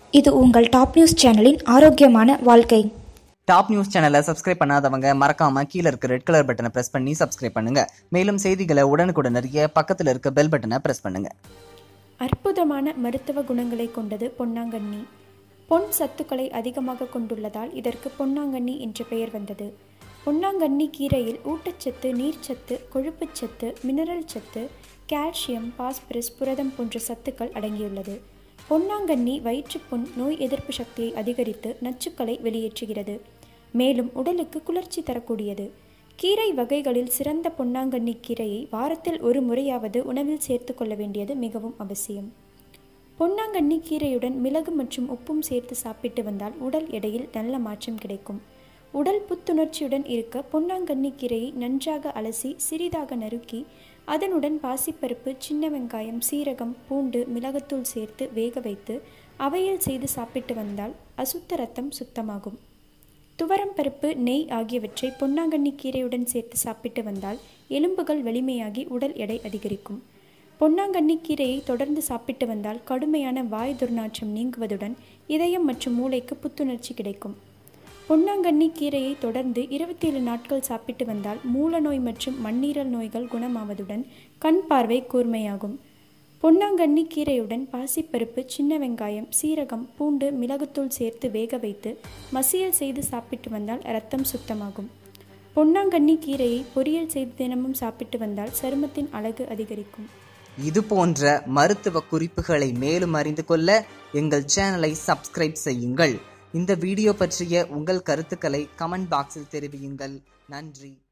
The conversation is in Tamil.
இது உங்கள் டாப் நியூஸ் சேனலின் ஆரோக்கியமான வாழ்க்கை டாப் நியூஸ் சேனலை சப்ஸ்கிரைப் பண்ணாதவங்க மறக்காம கீழே இருக்க ரெட் கலர் பட்டனை பிரஸ் பண்ணி சப்ஸ்கிரைப் பண்ணுங்க மேலும் செய்திகளை உடனுக்குடன் அறிய பக்கத்துல இருக்க பெல் பட்டனை பிரஸ் பண்ணுங்க அற்புதமான மருத்துவ குணங்களை கொண்டது பொன்னாங்கண்ணி பொன் சத்துக்களை அதிகமாக கொண்டுள்ளதால் இதற்கு பொன்னாங்கண்ணி என்ற பெயர் வந்தது பொன்னாங்கண்ணி கீரையில் ஊட்டச்சத்து நீர்ச்சத்து கொழுப்புச்சத்து மினரல் சத்து கால்சியம் பாஸ்பரஸ் புரதம் போன்ற சத்துக்கள் அடங்கியுள்ளது பொன்னாங்கண்ணி வயிற்றுப்புண் நோய் எதிர்ப்பு சக்தியை அதிகரித்து நச்சுக்களை வெளியேற்றுகிறது மேலும் உடலுக்கு குளிர்ச்சி தரக்கூடியது கீரை வகைகளில் சிறந்த பொன்னாங்கண்ணி கீரையை வாரத்தில் ஒரு முறையாவது உணவில் சேர்த்து கொள்ள வேண்டியது மிகவும் அவசியம் பொன்னாங்கண்ணி கீரையுடன் மிளகு மற்றும் உப்பும் சேர்த்து சாப்பிட்டு வந்தால் உடல் எடையில் நல்ல மாற்றம் கிடைக்கும் உடல் புத்துணர்ச்சியுடன் இருக்க பொன்னாங்கண்ணி கீரையை நன்றாக அலசி சிறிதாக நறுக்கி அதனுடன் பாசிப்பருப்பு சின்ன வெங்காயம் சீரகம் பூண்டு மிளகுத்தூள் சேர்த்து வேக வைத்து அவையில் செய்து சாப்பிட்டு வந்தால் அசுத்த ரத்தம் சுத்தமாகும் துவரம் பருப்பு நெய் ஆகியவற்றை பொன்னாங்கண்ணி கீரையுடன் சேர்த்து சாப்பிட்டு வந்தால் எலும்புகள் வலிமையாகி உடல் எடை அதிகரிக்கும் பொன்னாங்கண்ணி கீரையை தொடர்ந்து சாப்பிட்டு வந்தால் கடுமையான வாய் துர்நாற்றம் நீங்குவதுடன் இதயம் மற்றும் மூளைக்கு புத்துணர்ச்சி கிடைக்கும் பொன்னாங்கண்ணி கீரையை தொடர்ந்து இருபத்தி ஏழு நாட்கள் சாப்பிட்டு வந்தால் மூல நோய் மற்றும் மண்ணீரல் நோய்கள் குணமாவதுடன் கண் பார்வை கூர்மையாகும் பொன்னாங்கண்ணி கீரையுடன் பாசிப்பருப்பு சின்ன வெங்காயம் சீரகம் பூண்டு மிளகுத்தூள் சேர்த்து வேக வைத்து மசியல் செய்து சாப்பிட்டு வந்தால் இரத்தம் சுத்தமாகும் பொன்னாங்கண்ணி கீரையை பொரியல் செய்து தினமும் சாப்பிட்டு வந்தால் சருமத்தின் அழகு அதிகரிக்கும் இது போன்ற மருத்துவ குறிப்புகளை மேலும் அறிந்து கொள்ள எங்கள் சேனலை சப்ஸ்கிரைப் செய்யுங்கள் இந்த வீடியோ பற்றிய உங்கள் கருத்துக்களை கமெண்ட் பாக்ஸில் தெரிவியுங்கள் நன்றி